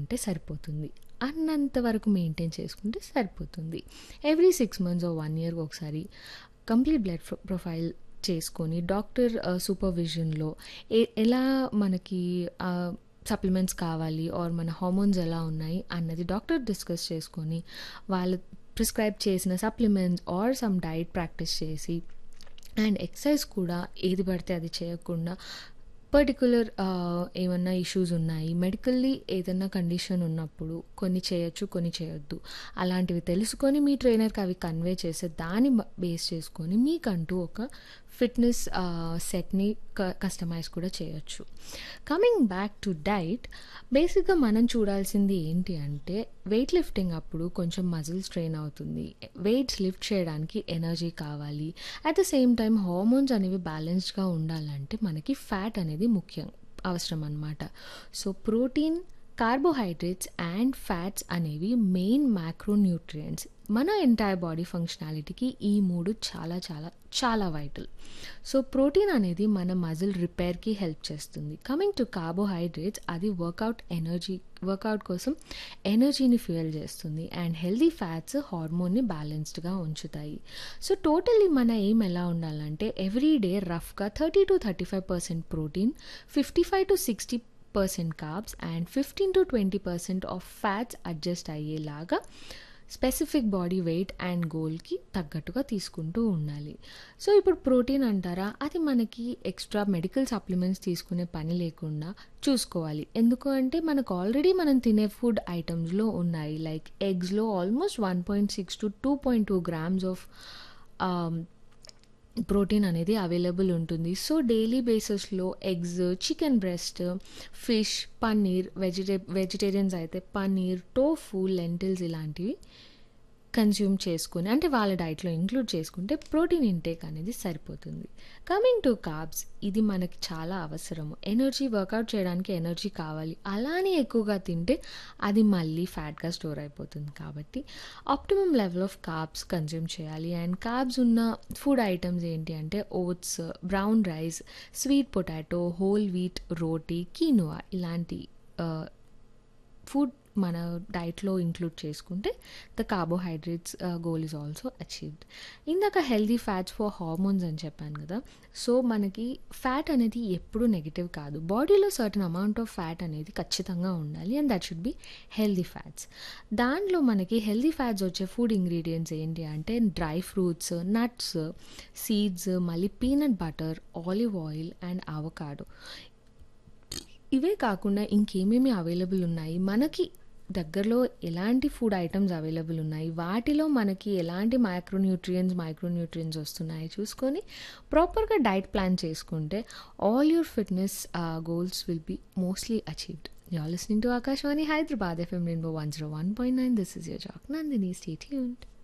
ఉంటే సరిపోతుంది అన్నంత వరకు మెయింటైన్ చేసుకుంటే సరిపోతుంది every six months one year ఒకసారి కంప్లీట్ బ్లడ్ ప్రొఫైల్ చేసుకొని డాక్టర్ సూపర్విజన్లో ఏ ఎలా మనకి సప్లిమెంట్స్ కావాలి ఆర్ మన హార్మోన్స్ ఎలా ఉన్నాయి అన్నది డాక్టర్ డిస్కస్ చేసుకొని వాళ్ళు ప్రిస్క్రైబ్ చేసిన supplements or some diet practice చేసి అండ్ ఎక్సర్సైజ్ కూడా ఏది పడితే అది చేయకుండా పర్టికులర్ ఏమన్నా ఇష్యూస్ ఉన్నాయి మెడికల్లీ ఏదన్నా కండిషన్ ఉన్నప్పుడు కొన్ని చేయొచ్చు కొన్ని చేయొద్దు అలాంటివి తెలుసుకొని మీ ట్రైనర్కి అవి కన్వే చేసే దాన్ని బేస్ చేసుకొని మీకంటూ ఒక ఫిట్నెస్ సెట్ని కస్టమైజ్ కూడా చేయొచ్చు కమింగ్ బ్యాక్ టు డైట్ బేసిక్గా మనం చూడాల్సింది ఏంటి అంటే వెయిట్ లిఫ్టింగ్ అప్పుడు కొంచెం మజిల్ స్ట్రెయిన్ అవుతుంది వెయిట్స్ లిఫ్ట్ చేయడానికి ఎనర్జీ కావాలి at the same time hormones అనేవి బ్యాలెన్స్డ్గా ఉండాలంటే మనకి ఫ్యాట్ అనేది ముఖ్యం అవసరం అనమాట so protein carbohydrates and fats అనేవి మెయిన్ మ్యాక్రోన్యూట్రియంట్స్ మన ఎంటైర్ బాడీ ఫంక్షనాలిటీకి ఈ మూడు చాలా చాలా చాలా వైటల్ సో ప్రోటీన్ అనేది మన మజిల్ రిపేర్కి హెల్ప్ చేస్తుంది కమింగ్ టు కార్బోహైడ్రేట్స్ అది వర్కౌట్ ఎనర్జీ వర్కౌట్ కోసం ఎనర్జీని ఫ్యూయల్ చేస్తుంది అండ్ హెల్దీ ఫ్యాట్స్ హార్మోన్ని బ్యాలెన్స్డ్గా ఉంచుతాయి సో టోటల్లీ మన ఎయిమ్ ఎలా ఉండాలంటే ఎవ్రీ డే రఫ్గా thirty to thirty five percent protein fifty five to sixty percent carbs and fifteen to twenty percent of fats adjust అయ్యేలాగా స్పెసిఫిక్ బాడీ వెయిట్ అండ్ గోల్కి తగ్గట్టుగా తీసుకుంటూ ఉండాలి సో ఇప్పుడు ప్రోటీన్ అంటారా అది మనకి ఎక్స్ట్రా మెడికల్ సప్లిమెంట్స్ తీసుకునే పని లేకుండా చూసుకోవాలి ఎందుకు అంటే మనకు ఆల్రెడీ మనం తినే ఫుడ్ ఐటమ్స్లో ఉన్నాయి లైక్ ఎగ్స్లో almost one point six to two point two grams of protein అనేది అవైలబుల్ ఉంటుంది సో డైలీ బేసిస్లో eggs chicken breast fish paneer వెజిటే వెజిటేరియన్స్ అయితే పన్నీర్ టోఫు లెంటిల్స్ ఇలాంటివి కన్జ్యూమ్ చేసుకుని అంటే వాళ్ళ డైట్లో ఇంక్లూడ్ చేసుకుంటే ప్రోటీన్ ఇంటేక్ అనేది సరిపోతుంది కమింగ్ టు కార్బ్స్ ఇది మనకి చాలా అవసరము ఎనర్జీ వర్కౌట్ చేయడానికి ఎనర్జీ కావాలి అలానే ఎక్కువగా తింటే అది మళ్ళీ ఫ్యాట్గా స్టోర్ అయిపోతుంది కాబట్టి optimum level of carbs consume చేయాలి అండ్ కార్బ్స్ ఉన్న ఫుడ్ ఐటమ్స్ ఏంటి అంటే oats brown rice sweet potato whole wheat roti quinoa ఇలాంటి ఫుడ్ మన డైట్లో ఇంక్లూడ్ చేసుకుంటే the carbohydrates goal is also achieved ఇందాక హెల్దీ ఫ్యాట్స్ ఫర్ హార్మోన్స్ అని చెప్పాను కదా సో మనకి ఫ్యాట్ అనేది ఎప్పుడు నెగిటివ్ కాదు బాడీలో సర్టన్ అమౌంట్ ఆఫ్ ఫ్యాట్ అనేది ఖచ్చితంగా ఉండాలి and that should be healthy fats దాంట్లో మనకి హెల్దీ ఫ్యాట్స్ వచ్చే ఫుడ్ ఇంగ్రీడియంట్స్ ఏంటి అంటే డ్రై ఫ్రూట్స్ నట్స్ సీడ్స్ మళ్ళీ peanut butter olive oil and avocado ఇవే కాకుండా ఇంకేమేమి అవైలబుల్ ఉన్నాయి మనకి దగ్గరలో ఎలాంటి ఫుడ్ ఐటమ్స్ అవైలబుల్ ఉన్నాయి వాటిలో మనకి ఎలాంటి మైక్రోన్యూట్రియన్స్ మైక్రోన్యూట్రియన్స్ వస్తున్నాయి చూసుకొని ప్రాపర్గా డైట్ ప్లాన్ చేసుకుంటే all your fitness goals will be mostly achieved you are listening to Akashvani Hyderabad FM rainbow one zero one point nine this is your jack Nandini stay tuned